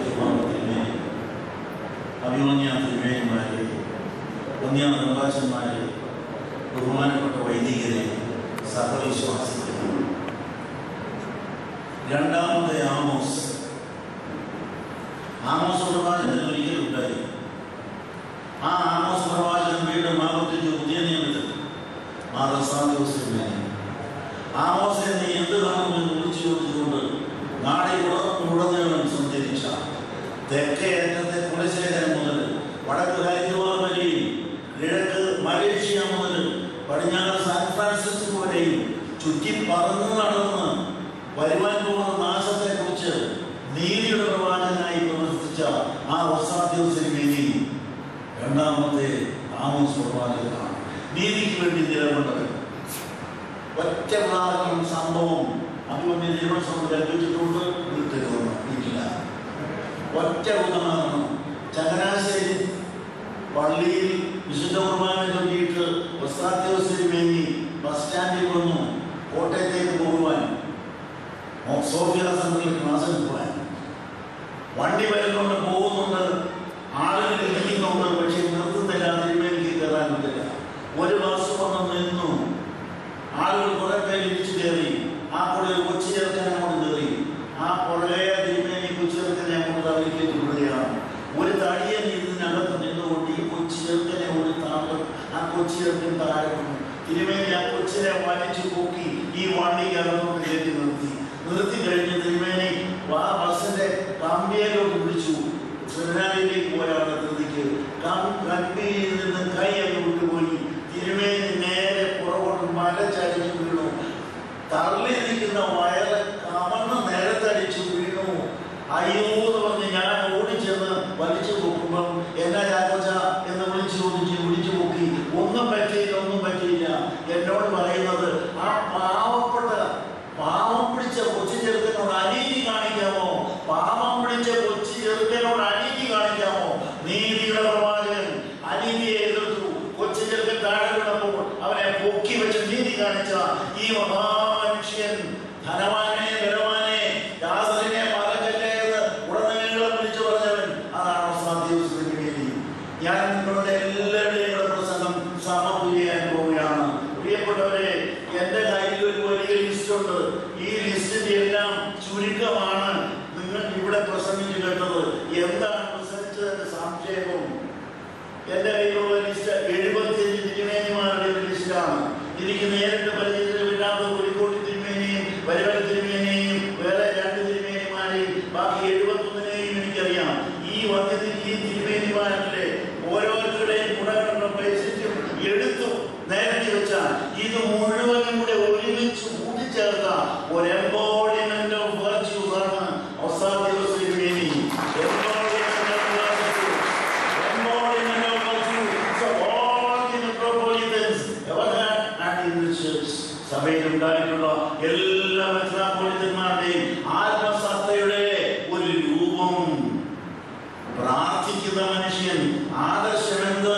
തിരുമാനത്തിനെ അഭിമന്യ തിരുമേനിമാരെ പുണ്യ നിർവാചന്മാരെ ബഹുമാനപ്പെട്ട വൈദികരെ സഹവിശ്വാസികളെ രണ്ടാമത്തെ ആമോസ് ആമോസ് പ്രവാചകൻ ഒരിക്കലുണ്ടായി ആ ആമോസ് പ്രവാചകൻ വീണ്ടും ആവർത്തിച്ചു പുതിയ നിയമത്തിൽ മാതസാദിവസമേ ആമോസെ നീ എന്ത് കാണുമെന്ന് വിളിച്ചു ചോദിച്ചുകൊണ്ട് നാടെ ഉടനീളം സഞ്ചരിച്ച തെക്കേ അറ്റത്തെ കുലശേഖരം മുതൽ വടക്ക് ഹൈദരാബാദ് വരെയും കിഴക്ക് മലേഷ്യ മുതൽ പടിഞ്ഞാറ് സാൻ ഫ്രാൻസിസ്കോ വരെയും ചുറ്റി പറന്ന് നടന്ന് വരുവാൻ പോകുന്ന നാശത്തെ കുറിച്ച് നീതിയുടെ പ്രവാചകനായി പ്രവർത്തിച്ച ആ വസാദ്യോസിനിമേനി രണ്ടാമത്തെ ആമോസ് പ്രവാചകനാണ് നീതിക്ക് വേണ്ടി നിലകൊണ്ടത് ഒറ്റ ഉദാഹരണം സംഭവം അഭിമന്യ നിയമസഭ കൽപ്പിച്ചിട്ടുണ്ട് വീട്ടിൽ ഇല്ല ഒറ്റ ഉദാഹരണം ചങ്ങനാശ്ശേരി പള്ളിയിൽ വിശുദ്ധ കുർബാന ചൊല്ലിയിട്ട് വസ്ത്രാത്യോസിന് വേണ്ടി ബസ് സ്റ്റാൻഡിൽ വന്നു കോട്ടയത്തേക്ക് പോകുവാൻ സോഫിയ സെന്ററിൽ ക്ലാസ്സിൽ പോകാൻ വണ്ടി വരുന്നുണ്ട് പോകുന്നുണ്ട് ആളുകൾ ഇരിക്കുന്നുണ്ട് പക്ഷെ നിർത്തുന്നില്ല തിരുമേനിക്ക് കയറാൻ പറ്റില്ല ഒരു ബസ് വന്ന് നിന്നു ആളുകൾ കുറെ പേര് ഇടിച്ചു കയറി ആ കൂടെ ഒരു കൊച്ചു ചേർക്കനെ കൊണ്ട് കയറി ആ പുറകെ തിരുമേനി കൊച്ചു ചേർക്കനെ കൊണ്ട് തള്ളിക്കേറ്റ് വിടുകയാണ് ഒരു തടിയൻ ഇതിനകത്ത് നിന്നുകൊണ്ട് ഈ കൊച്ചു ചേർക്കനെ ഒരു താഴെ ആ കൊച്ചു ചേർക്കൻ താഴെ വന്നു തിരുമേനി ആ കൊച്ചിനെ വലിച്ചു പൊക്കി ഈ വണ്ടിക്ക് അകത്തോട്ട് കയറ്റി നിർത്തി നിർത്തി കഴിഞ്ഞ് തിരുമേനി ആ ബസ്സിന്റെ കമ്പിയിലോട്ട് പിടിച്ചു സെമിനാരിയിലേക്ക് പോയാണ് ധൃതിക്ക് കമ്പിയിൽ നിന്ന് കൈ അങ്ങ് വിട്ടുപോയി തിരുമേനി നേരെ പുറകോട്ട് മല ചടിച്ചു വീണു തള്ളി നിൽക്കുന്ന വയറ് കമന്ന് നിലത്തടിച്ചു വീണു അയ്യോ എന്ന് പറഞ്ഞ് ഞാൻ ഓടിച്ചെന്ന് വലിച്ചു പൊക്കുമ്പം എന്നാ ചാക്കോച്ച എന്ന് വിളിച്ചു ചോദിച്ചു വിളിച്ചു പൊക്കി ഒന്നും പറ്റിയില്ല ഒന്നും പറ്റിയില്ല എന്നോട് പറയുന്നത് ആ പാവപ്പെട്ട പാവം പിടിച്ച കൊച്ചു ചെറുക്കനോട് അനീതി കാണിക്കാമോ പാവം പിടിച്ച കൊച്ചു ചെറുക്കനോട് അനീതി കാണിക്കാമോ നീതിയുടെ പ്രവാചകൻ അനീതിയെ എതിർത്തു കൊച്ചു ചെറുക്കൻ താഴെ വീണപ്പോൾ അവനെ പൊക്കി വെച്ച് നീതി കാണിച്ച ഈ മഹാമനുഷ്യൻ ധനവാനെ ബലവാനെ ദാസനെ മറക്കല്ലേ എന്ന് ഉടനീളം വിളിച്ചു പറഞ്ഞവൻ അതാണ് സാധ്യത ഞാൻ നിങ്ങളുടെ എല്ലാവരുടെയും കൂടെ പ്രസംഗം സമപൂജ ചെയ്യാൻ പോവുകയാണ് പ്രിയപ്പെട്ടവരെ എന്റെ കയ്യിൽ ഒരു വലിയ ലിസ്റ്റ് ഉണ്ട് ഈ ലിസ്റ്റിന്റെ എല്ലാം ചുരുക്കമാണ് നിങ്ങൾ ഇവിടെ പ്രസംഗിച്ചു കേട്ടത് എന്താണ് പ്രസംഗിച്ചതിന്റെ സംക്ഷേപം എന്റെ കയ്യിലുള്ള ലിസ്റ്റ് എഴുപത്തിയഞ്ച് തിരുമേനിമാരുടെ ഒരു ലിസ്റ്റാണ് എനിക്ക് നേരിട്ട് പരിചയത്തിലില്ലാത്ത കോഴിക്കോട് തിരുമേനിയും വരവൽ തിരുമേനിയും വേറെ രണ്ട് തിരുമേനിമാരെയും ബാക്കി എഴുപത്തൊന്നിനെയും എനിക്കറിയാം ഈ വന്ധ്യത്തിൽ ഈ തിരുമേനിമാരിലെ ഓരോരുത്തരുടെയും ഗുണങ്ങളും പരിശീലിച്ചും എടുത്തു നേരത്തെ വെച്ചാൽ ഇത് മുഴുവനും കൂടെ ഒരുമിച്ച് കൂട്ടിച്ചേർത്ത ഒരു എംബോഡിമെന്റ് ഓഫ് വെർച്യൂസ് ആണ് അവസാന ദിവസം തിരുമേനി Embodiment of virtue. Embodiment of virtue. So all the metropolitans ever had and in the church. സഭയിലുണ്ടായിട്ടുള്ള എല്ലാ മെത്രാപോളിത്തന്മാരുടെയും ആത്മസത്തയുടെ ഒരു രൂപം പ്രാർത്ഥിക്കുന്ന മനുഷ്യൻ ആദർശമെന്ത്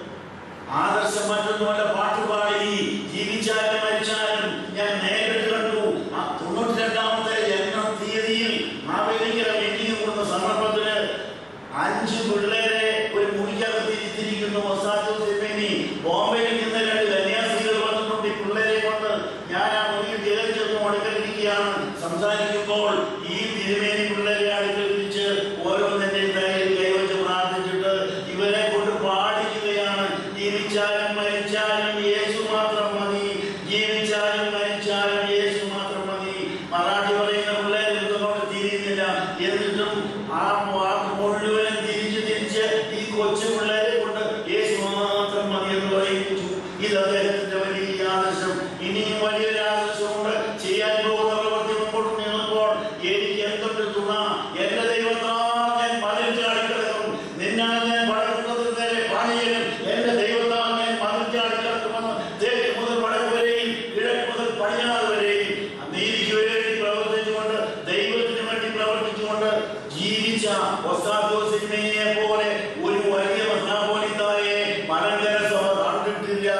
ആദർശം മറ്റൊന്നുമല്ല പാട്ടുപാടി ജീവിച്ചാലും മരിച്ചാലും ഞാൻ നേരിട്ട് കണ്ടു ആ തൊണ്ണൂറ്റി രണ്ടാമത്തെ ജന്മ തീയതിയിൽ മാവേലിക്കര മീറ്റിംഗ് കൂടുന്ന സന്ദർഭത്തില് അഞ്ച് പിള്ളേരെ ഒരു മുറിക്കകത്ത് ഇരുത്തിരിക്കുന്നു മൊസാജോ സിമേനി ബോംബെയിൽ നിന്ന് രണ്ട് കന്യാസ്ത്രീകൾ വന്നിട്ടുണ്ട് ഈ പിള്ളേരെ കൊണ്ട് ഞാൻ ആ മുറിയിൽ കയറി ചെന്ന് അടുക്കലിരിക്കുകയാണ് സംസാരിക്കുമ്പോൾ ഈ തിരുമേനി പിള്ളേരെ അടുക്കൽ വിളിച്ച് ഓരോന്നിന്റെയും തലയിൽ കൈവച്ച് പ്രാർത്ഥിച്ചിട്ട് ഇവരെ കൊണ്ട് പാടിക്കുകയാണ് ജീവിച്ചാലും മരിച്ചാലും യേശു മാത്രം മതി ജീവിച്ചാലും മരിച്ചാലും യേശു മാത്രം മതി മറാഠി പറയുന്ന പിള്ളേർ ഇതൊന്നോട് തിരിയുന്നില്ല എന്നിട്ടും ആ വാക്ക് മുഴുവനും തിരിച്ച് തിരിച്ച് ഈ കൊച്ചു പിള്ളേരെ കൊണ്ട് യേശു മാത്രം മതി എന്ന് പറയിപ്പിച്ചു ഇത് അദ്ദേഹത്തിന്റെ വലിയ ആദർശം ഇനിയും വലിയൊരു ആദർശമുണ്ട് ചെയ്യാൻ പോകുന്ന പ്രവൃത്തി മുമ്പോട്ട് നീങ്ങുമ്പോൾ എനിക്ക് എന്തൊരു തുണ എന്റെ ദൈവത്താൽ ഞാൻ മതിൽ ചാടിക്കിടക്കും നിന്നാൽ ഞാൻ വടക്കുന്നത് നേരെ പാണിയനും എന്റെ ദൈവത്താൽ ഞാൻ മതിൽ ചാടിക്കിടക്കുമെന്ന് തെക്ക് മുതൽ വടക്ക് വരെയും കിഴക്ക് മുതൽ പടിഞ്ഞാറ് വരെയും നീതിക്ക് വേണ്ടി പ്രവർത്തിച്ചുകൊണ്ട് ദൈവത്തിന് വേണ്ടി പ്രവർത്തിച്ചുകൊണ്ട് ജീവിച്ച ഒസാദോസിനെ പോലെ ഒരു വലിയ മഹാപോലിത്തായെ മലങ്കര സഭ കണ്ടിട്ടില്ല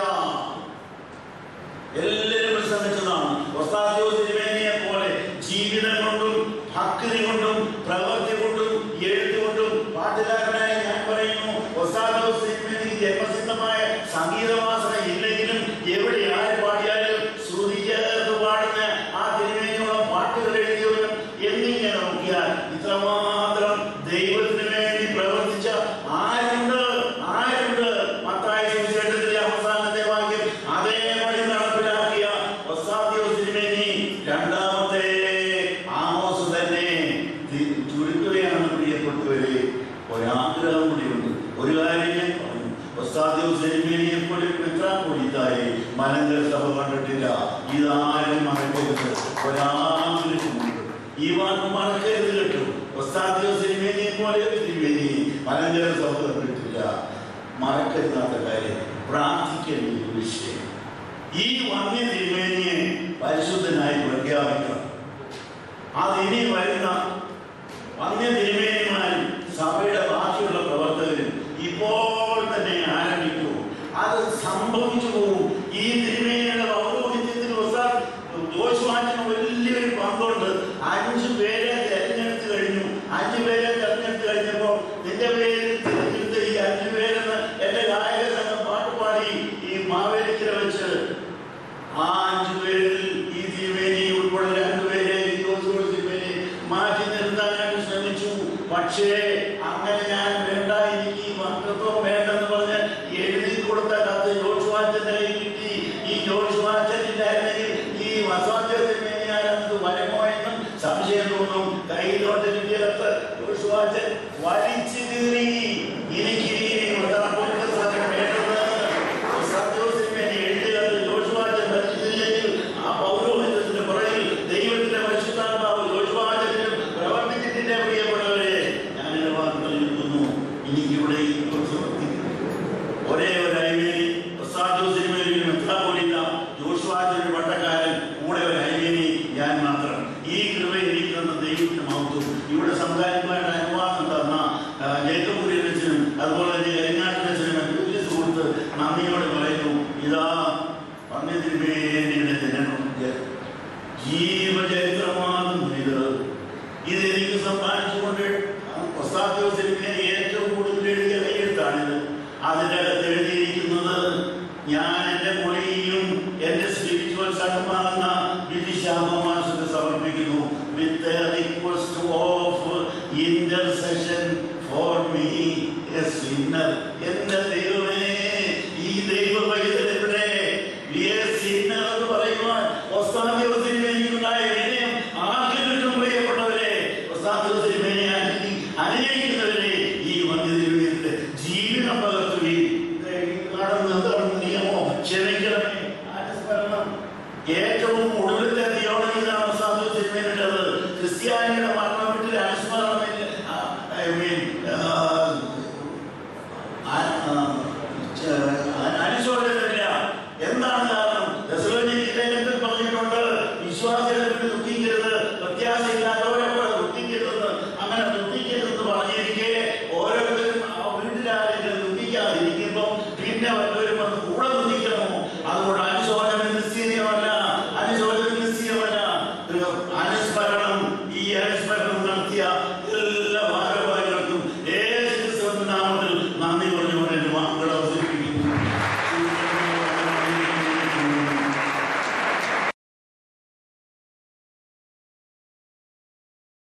എല്ലാവരും പ്രസംഗിച്ചതാണ് ഒസ്താദ്യോസ് തിരുമേനിയെ പോലെ ജീവിതം കൊണ്ടും ഭക്തി കൊണ്ടും പ്രവൃത്തി കൊണ്ടും ഈ വാക്ക് മറക്കരുത് കേട്ടോ ഒസ്താദിയോ സിനിമേനിയെ പോലെ ഒരു തിരുമേനി മലങ്കര സൗകര്യപ്പെട്ടില്ല മറക്കരുതാത്ത കാര്യം പ്രാർത്ഥിക്കേണ്ട ഒരു വിഷയം ഈ വന്യ തിരുമേനിയെ പരിശുദ്ധനായി പ്രഖ്യാപിക്കണം അത് ഇനി വരുന്ന വന്യ തിരുമേനിമാരും സഭയുടെ ബാക്കിയുള്ള പ്രവർത്തകരും ഇപ്പോൾ തന്നെ ആരംഭിക്കൂ അത് സംഭവിച്ചു പോകും ഈ തിരുമേനിയുടെ പൗരോഹിത്യത്തിൽ ദോഷമാറ്റിന് വലിയൊരു പങ്കുണ്ട് അഞ്ചു പേരെ തെരഞ്ഞെടുത്ത് കഴിഞ്ഞു അഞ്ചു പേരെ തെരഞ്ഞെടുത്ത് കഴിഞ്ഞപ്പോൾ നിന്റെ പേരിൽ തിരഞ്ഞെടുത്ത ഈ അഞ്ചു പേരെന്ന് എന്റെ ഗായക സംഘം പാട്ട് പാടി ഈ മാവേലിക്കര വെച്ച് ആ അഞ്ചു പേരിൽ ഈ തിരുമേനി ഉൾപ്പെടെ രണ്ടുപേരെ ഈ ജോസഫ് തിരുമേനി മാറ്റി നിർത്താനായിട്ട് ശ്രമിച്ചു പക്ഷേ അങ്ങനെ ഞാൻ വേണ്ട എനിക്ക് ഈ മന്ത്രത്വം വേണ്ടെന്ന് പറഞ്ഞ് എഴുതി കൊടുത്ത കത്ത് ജോഷുവാച്ചന്റെ കയ്യിൽ കിട്ടി ഈ ജോഷുവാച്ചനില്ലായിരുന്നെങ്കിൽ ഈ വസോന്റെ തിരുമേനിയാരത് വരുമോ എന്നും സംശയം തോന്നും കയ്യിലോട്ട് കിട്ടിയ കത്ത് ജോഷുവാച്ചൻ വലിച്ചു കീറി എനിക്ക് ഈ ഉടമ്പൊക്കെ സമയം വേണ്ടത് സന്തോഷത്തിന് എഴുതിയത് ജോഷുവാച്ചൻ മരിച്ചില്ലെങ്കിൽ ആ പൗരോഹിത്യത്തിന്റെ പുറകിൽ ദൈവത്തിന്റെ പരിശുദ്ധാത്മാവ് ജോഷുവാചനും പ്രവർത്തിച്ചിട്ടില്ല പ്രിയപ്പെട്ടവരെ ഞാൻ എന്റെ വാക്കുകൾ നിൽക്കുന്നു എനിക്കിവിടെ ഈ പ്രസവത്തിൽ ഒരേ ഒരു ഹൈവേലി സിനിമയിൽ മെത്രാപോലിത്ത ജോഷുവാചന്റെ പട്ടക്കാരൻ കൂടെ ഒരു ഹൈവേലി ഞാൻ മാത്രം ഈ കൃപ എനിക്ക് തന്ന ദൈവത്തിന്റെ മഹത്വം ഇവിടെ സംസാരിക്കുവാനായിട്ട് അനുവാദം തന്ന ആ, ജേക്കബ് കുര്യനച്ചനും അതുപോലെ തന്നെ കരിങ്ങാട്ടിനച്ചനും ജോലിസ് കൊടുത്ത് നന്ദിയോട് പറയുന്നു ഇതാ പന്നി തിരുമേനിയുടെ ജനനം ജീവചരിത്രമാകുന്നു ഇത് ഇത് എനിക്ക് സമ്മാനിച്ചുകൊണ്ട് തിരുമേനി ഏറ്റവും കൂടുതൽ എഴുതിയ കൈയെഴുത്താണിത് അതിനകത്ത് എഴുതിയിരിക്കുന്നത് ഞാൻ എന്റെ മൊഴിയും എന്റെ സ്പിരിച്വൽ സംഘമാകുന്ന വിധിശാപമാസത്തെ സമർപ്പിക്കുന്നു with request of intercession for me a sinner എന്റെ ദൈവമേ ഈ ദൈവ പൈതലെവിടെ സിന്നർ എന്ന് പറയുവാൻ ഒസ്താദിയോസിന് വേണ്ടിയുണ്ടായ വിനയം ആർക്കും കിട്ടും പ്രിയപ്പെട്ടവരെ ഒസ്താദിയോസിന് വേണ്ടി അനുകരിക്കുന്നവരെ ഈ മന്ദിരത്തിന്റെ ജീവിതം പകർത്തുകയും കാണുന്ന എന്താണ് നിയമോ ക്ഷമിക്കണമേ അനുസ്മരണം ഏറ്റവും ഒടുവിലത്തെ തിയോളജിയിലാണ് ഒസ്താദിയോസിന് വേണ്ടത് ക്രിസ്ത്യാനിയുടെ മരണം